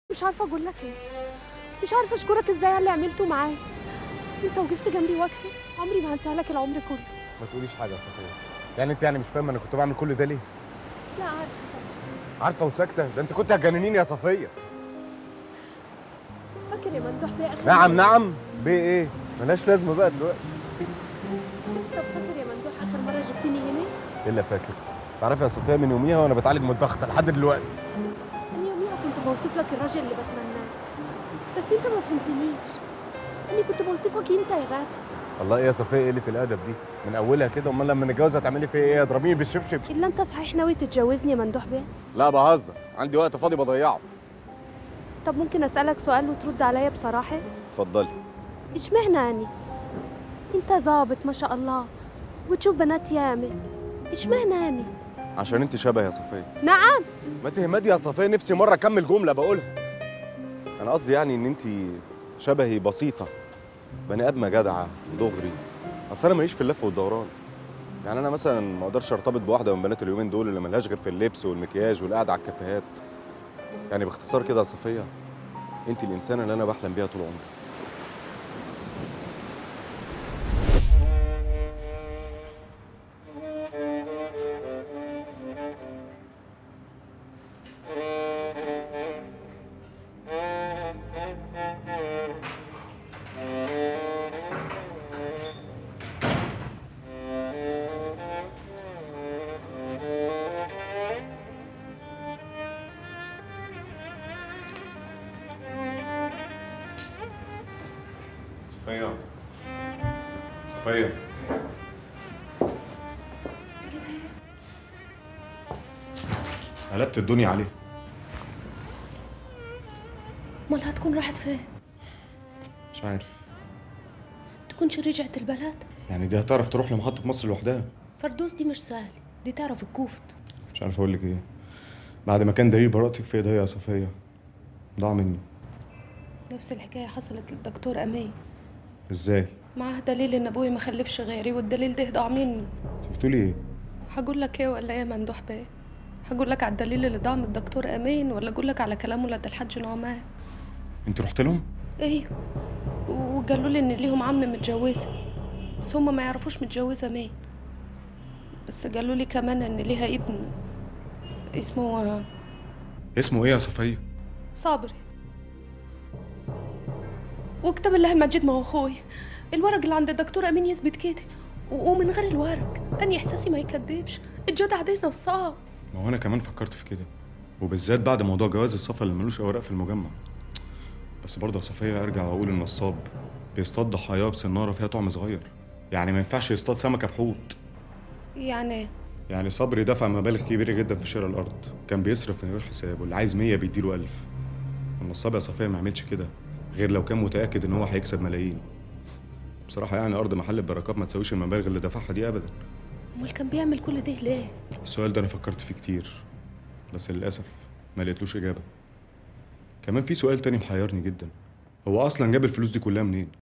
مش عارفه اقول لك ايه مش عارفه اشكرك ازاي على اللي عملته معايا انت وقفت جنبي وقفه عمري ما هنساها لك العمر كله ما تقوليش حاجه يا صفيه يعني انت يعني مش فاهمه انا كنت بعمل كل ده ليه لا عارفه عارفه وساكته ده انت كنت هتجننيني يا صفيه فاكر يا ممدوح بيه اخر نعم مرة- نعم بيه ايه ملهاش لازمه بقى دلوقتي طب فاكر يا ممدوح اخر مره جبتني هنا الا فاكر تعرفي يا صفيه من يوميها وانا بتعالج من الضغط لحد دلوقتي انا يوميها كنت بوصف لك الراجل اللي بتمناه بس انت ما فهمتنيش انا كنت بوصفك انت يا غابه والله ايه يا صفيه قله الادب دي من اولها كده امال لما نتجوز هتعملي فيا ايه هتضربيني بالشبشب الا انت صحيح ناوي تتجوزني يا ممدوح بيه لا بهزر عندي وقت فاضي بضيعه طب ممكن اسالك سؤال وترد عليا بصراحه اتفضلي اشمعنى اني انت ظابط ما شاء الله وتشوف بنات ياما اشمعنى اني عشان انت شبه يا صفيه نعم ما تهمدي يا صفيه نفسي مره اكمل جمله بقولها انا قصدي يعني ان انت شبهي بسيطه بني ادمه جدعه دغري اصل انا ماليش في اللف والدوران يعني انا مثلا ما اقدرش ارتبط بواحده من بنات اليومين دول اللي ملهاش غير في اللبس والمكياج والقعده على الكافيهات يعني باختصار كده يا صفيه انت الانسانه اللي انا بحلم بيها طول عمري صفيه صفيه قلبت الدنيا عليه امال هتكون راحت فين مش عارف تكونش رجعت البلد يعني دي هتعرف تروح لمحطه مصر لوحدها فردوس دي مش سهل دي تعرف الكوفت مش عارف اقول لك ايه بعد ما كان دليل براءتك في ايديا يا صفيه ضاع مني نفس الحكايه حصلت للدكتور امين ازاي معاه دليل ان ابوي ما خلفش غيري والدليل ده ضاع مني انت بتقولي ايه هقول لك ايه ولا ايه يا ممدوح بيه هقول لك على الدليل اللي ضاع من الدكتور امين ولا اقول لك على كلام ولاد الحاج نعمان انت رحت لهم ايوه وقالوا لي ان ليهم عم متجوزه بس هما ما يعرفوش متجوزه مين بس قالوا لي كمان ان ليها ابن اسمه اسمه ايه يا صفيه صابري وكتاب الله المجيد ما هو اخوي الورق اللي عند الدكتور امين يثبت كده و- ومن غير الورق تاني احساسي ما يكدبش الجدع ده نصاب ما هو انا كمان فكرت في كده وبالذات بعد موضوع جواز السفر اللي ملوش اوراق في المجمع بس برضه يا صفيه ارجع واقول النصاب بيصطاد ضحاياه بسناره فيها طعم صغير يعني ما ينفعش يصطاد سمكه بحوت يعني يعني صبري دفع مبالغ كبيره جدا في شراء الارض كان بيصرف من غير حساب واللي عايز 100 بيديله 1000 النصاب يا صفيه ما عملش كده غير لو كان متاكد ان هو هيكسب ملايين بصراحه يعني ارض محل البركات ما تساويش المبالغ اللي دفعها دي ابدا امال كان بيعمل كل ده ليه السؤال ده انا فكرت فيه كتير بس للاسف ما لقيتلوش اجابه كمان في سؤال تاني محيرني جدا هو اصلا جاب الفلوس دي كلها منين